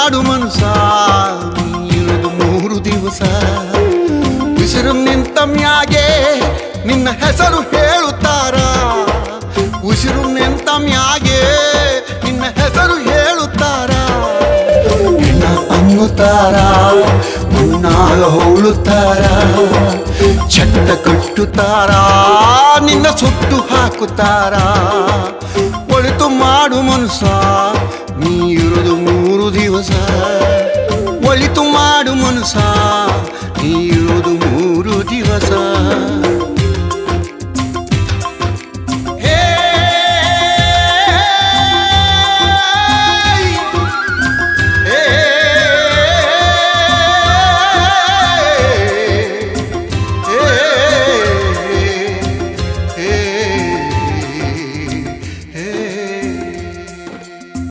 ಮಾಡು ಮನಸ ಇಳಿದು ಮೂರು ದಿವಸ ಉಸಿರು ನಿಂತ ಮ್ಯಾಗೆ ನಿನ್ನ ಹೆಸರು ಹೇಳುತ್ತಾರ ಉಸಿರು ನಿಂತ ಮ್ಯಾಗೆ ನಿನ್ನ ಹೆಸರು ಹೇಳುತ್ತಾರ ನಿನ್ನ ಅನ್ನುತ್ತಾರ ಮುನ್ನಾಗ ಹೋಳುತ್ತಾರ ಚಟ್ಟ ಕಟ್ಟುತ್ತಾರ ನಿನ್ನ ಸುಟ್ಟು ಹಾಕುತ್ತಾರ ಒಳಿತು ಮಾಡು ಮನುಷ್ಯ